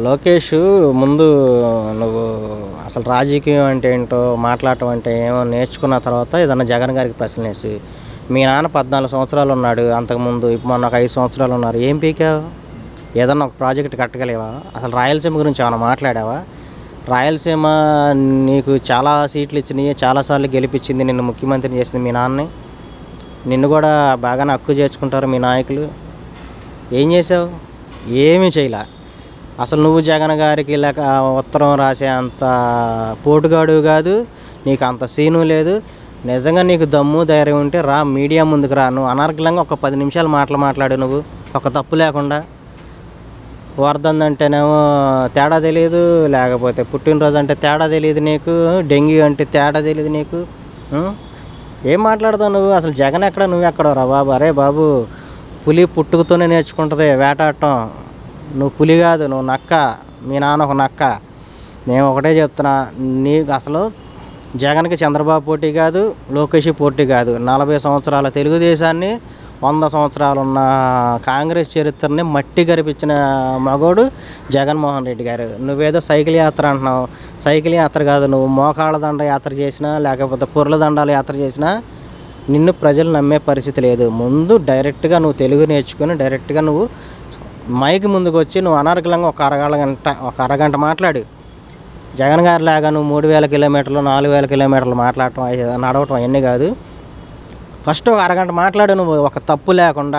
లోకేష్ ముందు నువ్వు అసలు రాజకీయం అంటే ఏంటో మాట్లాడటం అంటే ఏమో నేర్చుకున్న తర్వాత ఏదన్నా జగన్ గారికి ప్రశ్నలు వేసి మీ నాన్న పద్నాలుగు సంవత్సరాలు ఉన్నాడు అంతకుముందు ఇప్పుడు మొన్న ఒక ఐదు సంవత్సరాలు ఉన్నారు ఏం పీకావు ఏదన్నా ఒక ప్రాజెక్ట్ కట్టగలేవా అసలు రాయలసీమ గురించి ఏమైనా మాట్లాడావా రాయలసీమ నీకు చాలా సీట్లు ఇచ్చినాయి చాలాసార్లు గెలిపించింది నిన్ను ముఖ్యమంత్రిని చేసింది మీ నాన్నని నిన్ను కూడా బాగానే హక్కు చేర్చుకుంటారు మీ నాయకులు ఏం చేసావు ఏమీ చేయలే అసలు నువ్వు జగన్ గారికి లేక ఉత్తరం రాసే అంత పోటుగాడు కాదు నీకు అంత సీను లేదు నిజంగా నీకు దమ్ము ధైర్యం ఉంటే రా మీడియా ముందుకు రా నువ్వు అనర్గళంగా ఒక పది నిమిషాలు మాటలు మాట్లాడు నువ్వు ఒక తప్పు లేకుండా వరదంది అంటేనేమో తేడా తెలియదు లేకపోతే పుట్టినరోజు అంటే తేడా తెలియదు నీకు డెంగ్యూ అంటే తేడా తెలియదు నీకు ఉం? ఏం మాట్లాడతావు నువ్వు అసలు జగన్ ఎక్కడ నువ్వు ఎక్కడ రా బాబు అరే బాబు పులి పుట్టుకతోనే నేర్చుకుంటుంది వేటాడటం నువ్వు పులి కాదు నువ్వు నక్క మీ నాన్న ఒక నక్క నేను ఒకటే చెప్తున్నా నీకు అసలు జగన్కి చంద్రబాబు పోటీ కాదు లోకేష్ పోటీ కాదు నలభై సంవత్సరాల తెలుగుదేశాన్ని వంద సంవత్సరాలు ఉన్న కాంగ్రెస్ చరిత్రని మట్టి గరిపించిన మగోడు జగన్మోహన్ రెడ్డి గారు నువ్వేదో సైకిల్ యాత్ర అంటున్నావు సైకిల్ యాత్ర కాదు నువ్వు మోకాళ్ళ దండ యాత్ర చేసినా లేకపోతే పుర్ల దండాల యాత్ర చేసినా నిన్ను ప్రజలు నమ్మే పరిస్థితి లేదు ముందు డైరెక్ట్గా నువ్వు తెలుగు నేర్చుకుని డైరెక్ట్గా నువ్వు మైక్ ముందుకు వచ్చి నువ్వు అనర్గళంగా ఒక అరగంట ఒక అరగంట మాట్లాడు జగన్ గారి లాగా నువ్వు మూడు వేల కిలోమీటర్లు నాలుగు వేల కిలోమీటర్లు మాట్లాడటం అయ్యి- నడవటం అవన్నీ కాదు ఫస్ట్ ఒక అరగంట మాట్లాడు నువ్వు ఒక తప్పు లేకుండా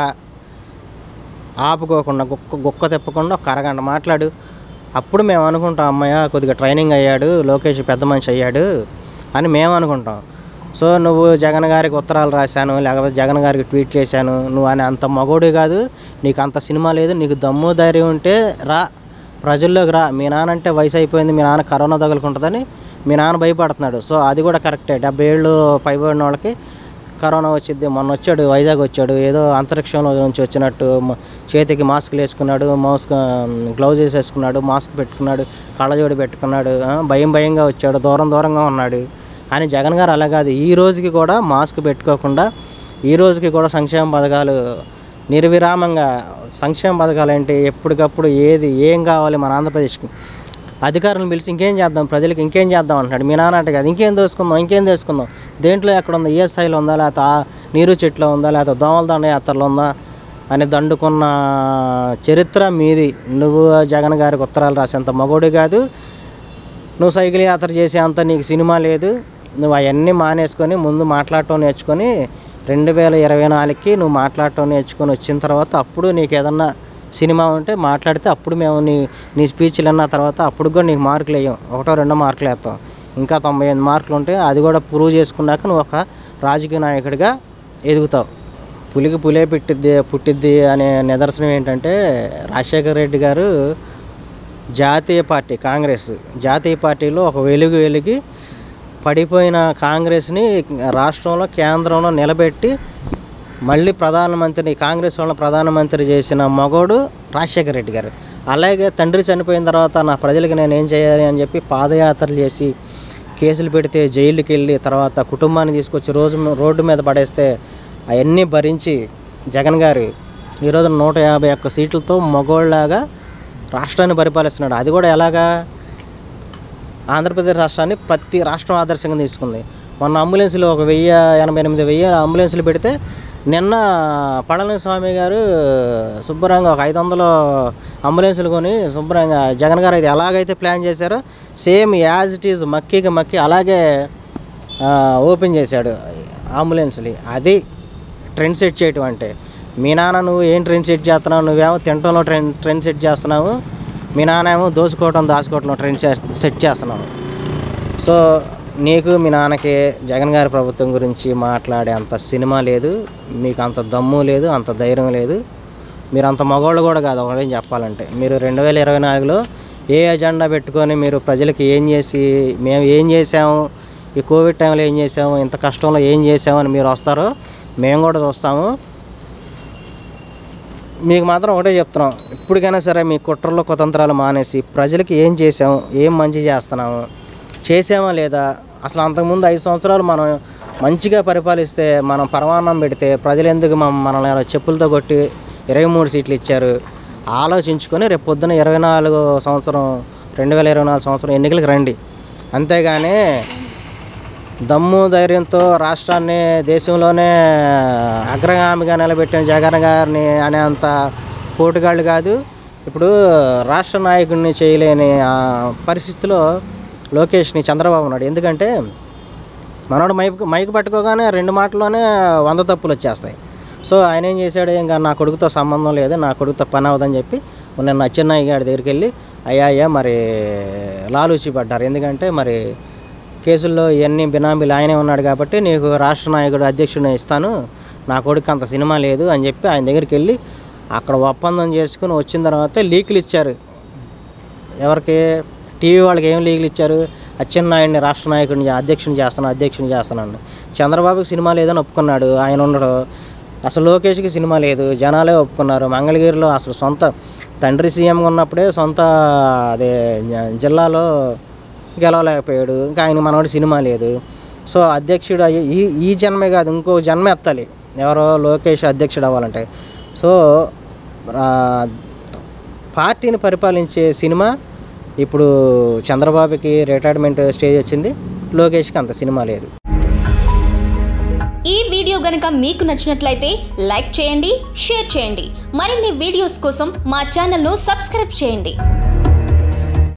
ఆపుకోకుండా గుక్క గుక్క తిప్పకుండా ఒక అరగంట మాట్లాడు అప్పుడు మేము అనుకుంటాం అమ్మయ్య కొద్దిగా ట్రైనింగ్ అయ్యాడు లోకేష్ పెద్ద మనిషి అయ్యాడు అని మేము అనుకుంటాం సో నువ్వు జగన్ గారికి ఉత్తరాలు రాశాను లేకపోతే జగన్ గారికి ట్వీట్ చేశాను నువ్వు అని అంత మగోడు కాదు నీకు అంత సినిమా లేదు నీకు దమ్ము ధైర్యం ఉంటే రా ప్రజల్లోకి రా మీ నాన్న అంటే వయసు అయిపోయింది మీ నాన్న కరోనా తగులుకుంటుందని మీ నాన్న భయపడుతున్నాడు సో అది కూడా కరెక్టే డెబ్బై ఏళ్ళు పైబడిన వాళ్ళకి కరోనా వచ్చింది మొన్న వచ్చాడు వైజాగ్ వచ్చాడు ఏదో అంతరిక్షంలో నుంచి వచ్చినట్టు మ- చేతికి మాస్క్లు వేసుకున్నాడు మౌస్ గ్లౌజ్ వేసేసుకున్నాడు మాస్క్ పెట్టుకున్నాడు కళ్ళజోడు పెట్టుకున్నాడు ఆ, భయం భయంగా వచ్చాడు దూరం దూరంగా ఉన్నాడు అని జగన్ గారు అలా కాదు ఈ రోజుకి కూడా మాస్క్ పెట్టుకోకుండా ఈ రోజుకి కూడా సంక్షేమ పథకాలు నిర్విరామంగా సంక్షేమ పథకాలు అంటే ఎప్పటికప్పుడు ఏది ఏం కావాలి మన ఆంధ్రప్రదేశ్కి అధికారులను పిలిచి ఇంకేం చేద్దాం ప్రజలకు ఇంకేం చేద్దాం అంటాడు మీ నాన్న అంటే కాదు ఇంకేం దోసుకుందాం ఇంకేం దోసుకుందాం దేంట్లో ఎక్కడ ఉందా ఈఎస్ఐలో ఉందా లేకపోతే ఆ నీరు చెట్లో ఉందా లేకపోతే దోమల దండ యాత్రలో ఉందా అని దండుకున్న చరిత్ర మీది నువ్వు జగన్ గారికి ఉత్తరాలు రాసేంత మగోడు కాదు నువ్వు సైకిల్ యాత్ర చేసే అంత నీకు సినిమా లేదు నువ్వు అవన్నీ మానేసుకొని ముందు మాట్లాడటం నేర్చుకొని రెండు వేల ఇరవై నాలుగుకి నువ్వు మాట్లాడటం నేర్చుకొని వచ్చిన తర్వాత అప్పుడు నీకు ఏదన్నా సినిమా ఉంటే మాట్లాడితే అప్పుడు మేము నీ నీ స్పీచ్లు అన్న తర్వాత అప్పుడు కూడా నీకు మార్కులు వేయం ఒకటో రెండో మార్కులు వేస్తాం ఇంకా తొంభై ఎనిమిది మార్కులు ఉంటే అది కూడా ప్రూవ్ చేసుకున్నాక నువ్వు ఒక రాజకీయ నాయకుడిగా ఎదుగుతావు పులికి పులే పెట్టిద్ది పుట్టిద్ది అనే నిదర్శనం ఏంటంటే రాజశేఖర రెడ్డి గారు జాతీయ పార్టీ కాంగ్రెస్ జాతీయ పార్టీలో ఒక వెలుగు వెలిగి పడిపోయిన కాంగ్రెస్ని రాష్ట్రంలో కేంద్రంలో నిలబెట్టి మళ్ళీ ప్రధానమంత్రిని కాంగ్రెస్ వాళ్ళని ప్రధానమంత్రి చేసిన మగోడు రాజశేఖర రెడ్డి గారు అలాగే తండ్రి చనిపోయిన తర్వాత నా ప్రజలకు నేను ఏం చేయాలి అని చెప్పి పాదయాత్రలు చేసి కేసులు పెడితే జైలుకి వెళ్ళి తర్వాత కుటుంబాన్ని తీసుకొచ్చి రోజు రోడ్డు మీద పడేస్తే అవన్నీ భరించి జగన్ గారు ఈరోజు నూట యాభై ఒక్క సీట్లతో మగోళ్ళలాగా రాష్ట్రాన్ని పరిపాలిస్తున్నాడు అది కూడా ఎలాగా ఆంధ్రప్రదేశ్ రాష్ట్రాన్ని ప్రతి రాష్ట్రం ఆదర్శంగా తీసుకుంది మొన్న అంబులెన్స్లు ఒక వెయ్యి ఎనభై ఎనిమిది వెయ్యి అంబులెన్స్లు పెడితే నిన్న పళనిస్వామి గారు శుభ్రంగా ఒక ఐదు వందలు అంబులెన్సులు కొని శుభ్రంగా జగన్ గారు ఇది ఎలాగైతే ప్లాన్ చేశారో సేమ్ యాజ్ ఇట్ ఈజ్ మక్కీకి మక్కి అలాగే ఆ, ఓపెన్ చేశాడు అంబులెన్స్ని అది ట్రెండ్ సెట్ చేయటం అంటే మీ నాన్న నువ్వు ఏం ట్రెండ్ సెట్ చేస్తున్నావు నువ్వేమో తినటంలో ట్రెండ్ ట్రెండ్ సెట్ చేస్తున్నావు మీ నాన్న ఏమో దోసుకోవటం దాచుకోవటంలో ట్రెండ్ సెట్ చేస్తున్నావు సో నీకు మీ నాన్నకి జగన్ గారి ప్రభుత్వం గురించి మాట్లాడే అంత సినిమా లేదు మీకు అంత దమ్ము లేదు అంత ధైర్యం లేదు మీరు అంత మగవాళ్ళు కూడా కాదు ఒకటే చెప్పాలంటే మీరు రెండు వేల ఇరవై నాలుగులో ఏ ఎజెండా పెట్టుకొని మీరు ప్రజలకి ఏం చేసి మేము ఏం చేసాము ఈ కోవిడ్ టైంలో ఏం చేసాము ఇంత కష్టంలో ఏం చేసాము అని మీరు వస్తారో మేము కూడా చూస్తాము మీకు మాత్రం ఒకటే చెప్తున్నాం ఇప్పటికైనా సరే మీ కుట్రలో కుతంత్రాలు మానేసి ప్రజలకి ఏం చేసాము ఏం మంచి చేస్తున్నాము చేసామా లేదా అసలు అంతకుముందు ఐదు సంవత్సరాలు మనం మంచిగా పరిపాలిస్తే మనం పరమాన్నం పెడితే ప్రజలు ఎందుకు మన మనల్ని అలా చెప్పులతో కొట్టి ఇరవై మూడు సీట్లు ఇచ్చారు ఆలోచించుకొని రేపు పొద్దున ఇరవై నాలుగు సంవత్సరం రెండు వేల ఇరవై నాలుగు సంవత్సరం ఎన్నికలకు రండి అంతేగాని దమ్ము ధైర్యంతో రాష్ట్రాన్ని దేశంలోనే అగ్రగామిగా నిలబెట్టిన జగన్ గారిని అనేంత పోటుగాళ్ళు కాదు ఇప్పుడు రాష్ట్ర నాయకుడిని చేయలేని ఆ పరిస్థితిలో లోకేష్ని చంద్రబాబు ఉన్నాడు ఎందుకంటే మనోడు మైక్ మైక్ పట్టుకోగానే రెండు మాటల్లోనే వంద తప్పులు వచ్చేస్తాయి సో ఆయన ఏం చేశాడు ఇంకా నా కొడుకుతో సంబంధం లేదు నా కొడుకుతో పని అవ్వదని చెప్పి నిన్న అచ్చెన్నాయ్య గారి దగ్గరికి వెళ్ళి అయ్యా అయ్యా మరి లాలూచి పడ్డారు ఎందుకంటే మరి కేసుల్లో ఇవన్నీ బినామీలు ఆయనే ఉన్నాడు కాబట్టి నీకు రాష్ట్ర నాయకుడు అధ్యక్షుడిని ఇస్తాను నా కొడుకు అంత సినిమా లేదు అని చెప్పి ఆయన దగ్గరికి వెళ్ళి అక్కడ ఒప్పందం చేసుకుని వచ్చిన తర్వాత లీకులు ఇచ్చారు ఎవరికి టీవీ వాళ్ళకి ఏం లీగులు ఇచ్చారు అచ్చెన్నాయుడిని రాష్ట్ర నాయకుడిని అధ్యక్షుని చేస్తాను అధ్యక్షుని చేస్తానని చంద్రబాబుకి సినిమా లేదని ఒప్పుకున్నాడు ఆయన ఉండడు అసలు లోకేష్కి సినిమా లేదు జనాలే ఒప్పుకున్నారు మంగళగిరిలో అసలు సొంత తండ్రి సీఎంగా ఉన్నప్పుడే సొంత అదే జ- జిల్లాలో గెలవలేకపోయాడు ఇంకా ఆయన మనవాడి సినిమా లేదు సో అధ్యక్షుడు అయ్యి ఈ ఈ జన్మే కాదు ఇంకో జన్మ ఎత్తాలి ఎవరో లోకేష్ అధ్యక్షుడు అవ్వాలంటే సో ఆ, పార్టీని పరిపాలించే సినిమా ఇప్పుడు చంద్రబాబుకి రిటైర్మెంట్ స్టేజ్ వచ్చింది లోకేష్కి అంత సినిమా లేదు ఈ వీడియో గనక మీకు నచ్చినట్లయితే లైక్ చేయండి షేర్ చేయండి మరిన్ని వీడియోస్ కోసం మా ఛానల్ను సబ్స్క్రైబ్ చేయండి